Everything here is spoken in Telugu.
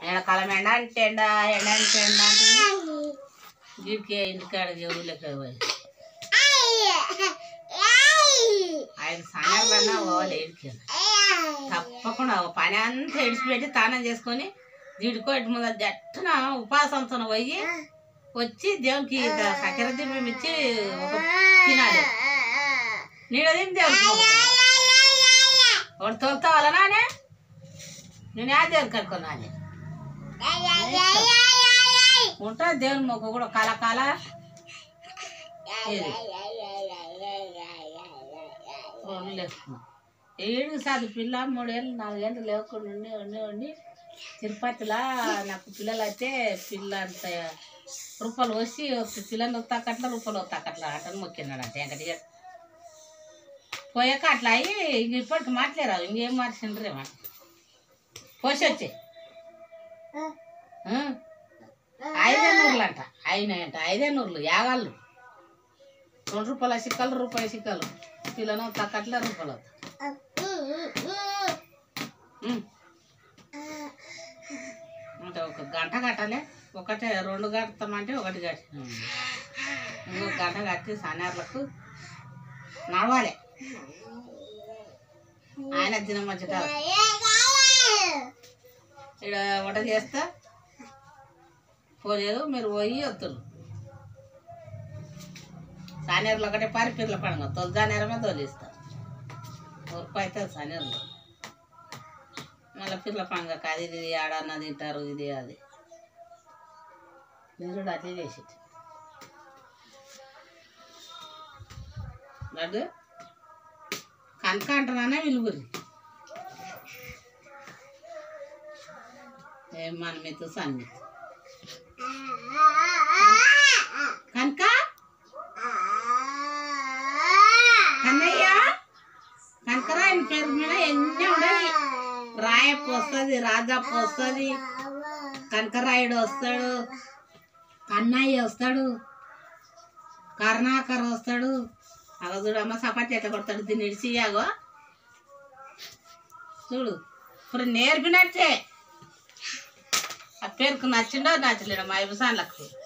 ఎండాకాలం ఎండ అంటే ఎండ ఎండ అంటే ఎండ అంటుంది వీడికి ఇంటికాడకి ఊళ్ళకి పోయి ఆయన సాయంత్రం పోవాలి ఏడికి తప్పకుండా ఓ పని అంతా ఎడిచిపెట్టి తానం చేసుకొని దీడికో ఇటు ముందు జట్టున ఉపాసంతో పోయి వచ్చి దేవునికి ఇంత చక్కెర దీపం ఇచ్చి ఒక తినాలి నీడ తిని దేవునికి మొక్కుతాను. ఒకటి తోలుతా వాళ్ళనానే నేను ఆ దేవునికి అనుకున్నాను ఉంటా దేవుని మొక్కు కూడా కల కల ఇది రెండు లేకున్నా ఏడు సార్లు పిల్ల మూడేళ్ళు నాలుగేళ్ళు లేకుండా ఉండి ఉండి ఉండి తిరుపతిలో నాకు పిల్లలు అయితే పిల్ల అంత రూపాయలు వచ్చి ఒక పిల్లని వస్తాకట్ల రూపాయలు వస్తాకట్ల అటని మొక్కినాడు అంటే వెంకటయ్య పోయాక అట్లా అయ్యి ఇంక ఇప్పటికి మాట్లాడారు ఇంకేం మార్చిండ్రేమో పోసి వచ్చే ఐదే నూర్లు అంట అయినాయంట ఐదే నూర్లు యాగాళ్ళు రెండు రూపాయల సిక్కలు రూపాయి సిక్కలు పిల్లను తక్కట్లే రూపాయలు అవుతాయి ఉమ్. అంటే ఒక గంట కట్టాలి ఒకటే రెండు కడతామంటే ఒకటి కట్టి ఇంకొక గంట కట్టి సనేర్లకు నడవాలి ఆయన తిన మంచి కాదు ఇక్కడ వంట చేస్తా పోలేదు మీరు పోయి వద్దులు సానేరులు ఒకటే పారి పిర్ల పండుగ తొలి సానేరమే తొలిస్తారు ఉరుపు అవుతుంది సానేరులో మళ్ళీ పిర్ల పండుగ అది ఇది ఆడన్న తింటారు ఇది అది మీరు కూడా అట్లే చేసి లడ్డు కనుక అంటున్నానే విలుగురి ఏం మన మీతో సన్నిధి కనుక కన్నయ్య కనకరాయని పేరు మీద ఎన్ని ఉండాలి రాయప్ప వస్తుంది రాజప్ప వస్తుంది కనకరాయుడు వస్తాడు కన్నయ్య వస్తాడు కరుణాకర్ వస్తాడు అగో చూడు అమ్మ సపాటి ఎట్లా కొడతాడు దీన్ని ఇడిచి అగో చూడు ఇప్పుడు నేర్పినట్టే ఆ పేరుకు నచ్చిండో నచ్చలేడు మా ఇబసాన్లకు